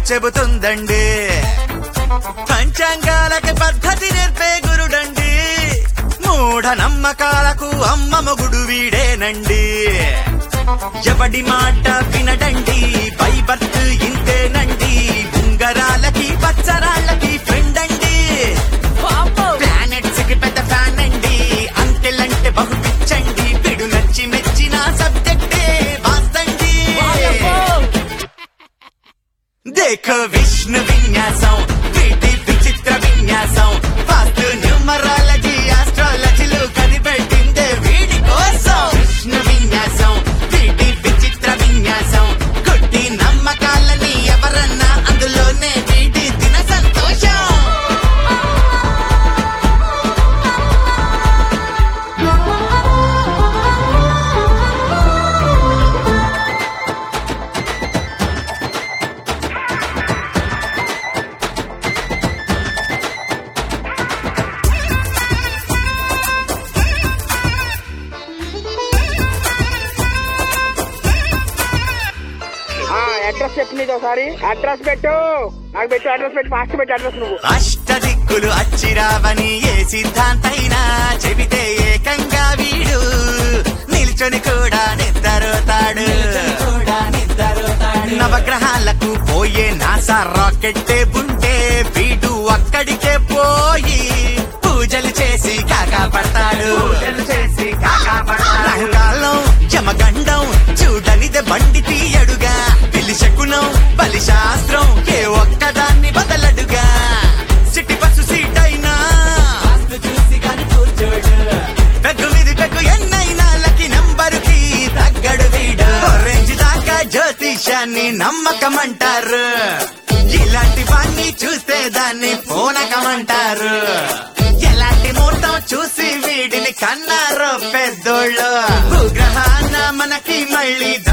చెబుతుందండి పంచాంగాలకి పద్ధతి నేర్పే గురుడండి మూఢ నమ్మకాలకు అమ్మ మొగుడు వీడేనండి ఎవడి మాట వినడండి బైబర్త్ ఇంతేనండి ఉంగరాలకి పచ్చరాళ్ళకి ఫ్రెండ్ అండి ప్లానెట్స్ కి పెద్ద ఫ్యాన్ అండి అంకెల్ అంటే బహు పిచ్చండి పిడు నచ్చి మెచ్చిన సబ్జెక్టే వాస్తండి దేఖో విష్ణు విన్యాసం వీటి విచిత్ర విన్యాసం వాస్తు న్యూమరాలజీ ఆస్ట్రాలజీలు కనిపెట్టిందే వీడి కోసం విష్ణు విన్యాసం వీటి విచిత్ర విన్యాసం కొట్టి నమ్మకాలని ఎవరన్నా అందులోనే వీడి దిన సంతోషం అడ్రస్ చెప్పు నీది ఒకసారి అడ్రస్ పెట్టు నాకు పెట్టు అడ్రస్ పెట్టు ఫాస్ట్ పెట్టు అడ్రస్ నువ్వు అష్టదిక్కులు అచ్చిరావని ఏ సిద్ధాంతైనా చెబితే ఏకంగా వీడు నిల్చొని కూడా నిద్రతాడు నవగ్రహాలకు పోయే నాసా రాకెట్టే ఉంటే వీడు అక్కడికే పోయి పూజలు చేసి కాకా పడతాడు చేసి కాకా పడతాడు కాలం జమగండం చూడనిదే బండి తీయడుగా పిలి శకునం బలి శాస్త్రం ఏ ఒక్కదాన్ని బదలడుగా సిటీ బస్సు సీట్ అయినా చూసి కాని కూర్చోడు పెగ్గు మీద పెగ్గు ఎన్నైనా లకి నంబరుకి తగ్గడు వీడు రేంజ్ దాకా జ్యోతిషాన్ని నమ్మకమంటారు ఇలాంటి వాణ్ణి చూస్తే దాన్ని పూనకమంటారు ఎలాంటి ముహూర్తం చూసి వీడిని కన్నారు పెద్దోళ్ళు భూగ్రహాన మనకి మళ్ళీ